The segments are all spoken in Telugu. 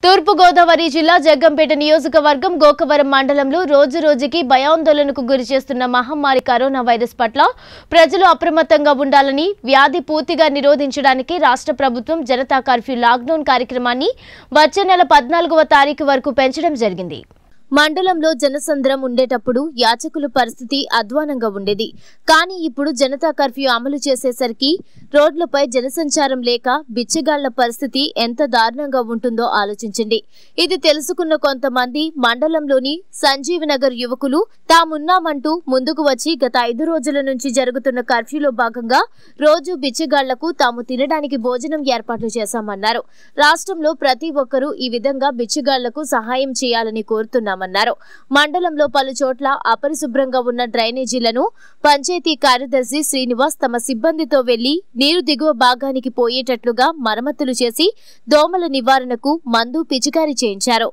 తూర్పుగోదావరి జిల్లా జగ్గంపేట నియోజకవర్గం గోకవరం మండలంలో రోజు రోజుకి భయాందోళనకు గురి చేస్తున్న మహమ్మారి కరోనా వైరస్ పట్ల ప్రజలు అప్రమత్తంగా ఉండాలని వ్యాధి పూర్తిగా నిరోధించడానికి రాష్ట్ర ప్రభుత్వం జనతా కర్ఫ్యూ లాక్డౌన్ కార్యక్రమాన్ని వచ్చే నెల పద్నాలుగవ తారీఖు వరకు పెంచడం జరిగింది మండలంలో జనసంద్రం ఉండేటప్పుడు యాచకుల పరిస్థితి అధ్వానంగా ఉండేది కానీ ఇప్పుడు జనతా కర్ఫ్యూ అమలు చేసేసరికి రోడ్లపై జనసంచారం లేక బిచ్చగాళ్ల పరిస్థితి ఎంత దారుణంగా ఉంటుందో ఆలోచించండి ఇది తెలుసుకున్న కొంతమంది మండలంలోని సంజీవ్ నగర్ యువకులు తామున్నామంటూ ముందుకు వచ్చి గత ఐదు రోజుల నుంచి జరుగుతున్న కర్ఫ్యూలో భాగంగా రోజు బిచ్చగాళ్లకు తాము తినడానికి భోజనం ఏర్పాట్లు చేశామన్నారు రాష్ట్రంలో ప్రతి ఒక్కరూ ఈ విధంగా బిచ్చగాళ్లకు సహాయం చేయాలని కోరుతున్నామన్నారు మండలంలో పలు చోట్ల అపరిశుభ్రంగా ఉన్న డ్రైనేజీలను పంచాయతీ కార్యదర్శి శ్రీనివాస్ తమ సిబ్బందితో వెళ్లి నీరు దిగువ భాగానికి పోయేటట్లుగా మరమ్మతులు చేసి దోమల నివారణకు మందు పిచికారీ చేయించారు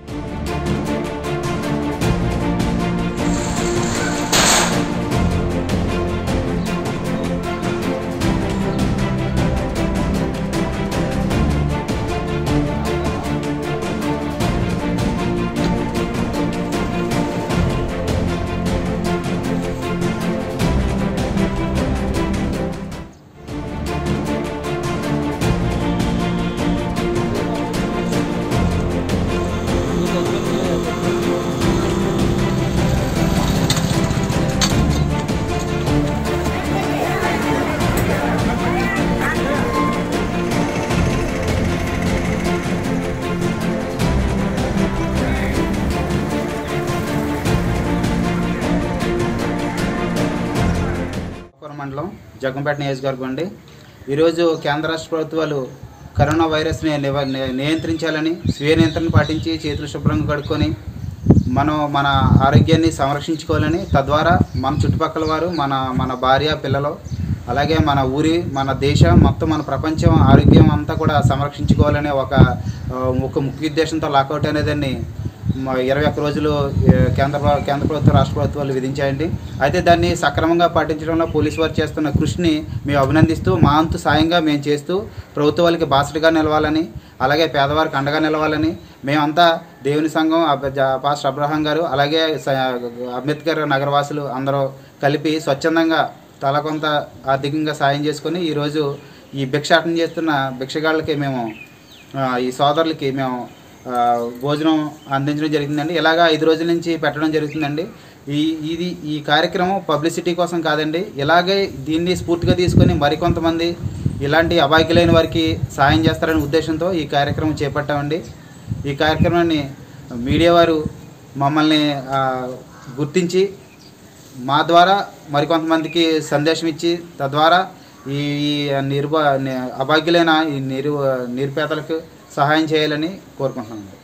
పురం మండలం జగ్గంపేట నియోజకవర్గం అండి ఈరోజు కేంద్ర రాష్ట్ర ప్రభుత్వాలు కరోనా వైరస్ని నివ- ని- నియంత్రించాలని స్వీయ నియంత్రణ పాటించి చేతులు శుభ్రంగా కడుక్కొని మనం మన ఆరోగ్యాన్ని సంరక్షించుకోవాలని తద్వారా మన చుట్టుపక్కల వారు మన మన భార్య పిల్లలు అలాగే మన ఊరి మన దేశం మొత్తం మన ప్రపంచం ఆరోగ్యం అంతా కూడా సంరక్షించుకోవాలనే ఒక ఆ, ఒక ముఖ్య ఉద్దేశంతో లాకౌట్ అనేదాన్ని మ- ఇరవై ఒక్క రోజులు ఏ, కేంద్ర ప్ర- కేంద్ర ప్రభుత్వం రాష్ట్ర ప్రభుత్వాలు విధించాయండి అయితే దాన్ని సక్రమంగా పాటించడంలో పోలీసు వారు చేస్తున్న కృషిని మేము అభినందిస్తూ మా అంతు సాయంగా మేము చేస్తూ ప్రభుత్వాలకి బాసటగా నిలవాలని అలాగే పేదవారికి అండగా నిలవాలని మేమంతా దేవుని సంఘం అబ్- జ- పాస్టర్ అబ్రహాం గారు అలాగే స- అంబేద్కర్ నగరవాసులు అందరూ కలిపి స్వచ్ఛందంగా తల కొంత ఆర్థికంగా సాయం చేసుకొని ఈరోజు ఈ భిక్షాటన చేస్తున్న భిక్షగాళ్ళకి మేము ఆ, ఈ సోదరులకి మేము ఆ, భోజనం అందించడం జరిగిందండి ఇలాగా ఐదు రోజుల నుంచి పెట్టడం జరుగుతుందండి ఈ ఇది ఈ కార్యక్రమం పబ్లిసిటీ కోసం కాదండి ఇలాగే దీన్ని స్ఫూర్తిగా తీసుకొని మరికొంతమంది ఇలాంటి అబాయికులైన వారికి సాయం చేస్తారనే ఉద్దేశంతో ఈ కార్యక్రమం చేపట్టామండి ఈ కార్యక్రమాన్ని మీడియా వారు మమ్మల్ని ఆ, గుర్తించి మా ద్వారా మరికొంతమందికి సందేశం ఇచ్చి తద్వారా ఈ ఈ నిర్భ అభాగ్యులైన ఈ నిరు నిరుపేదలకు సహాయం చేయాలని కోరుకుంటున్నాను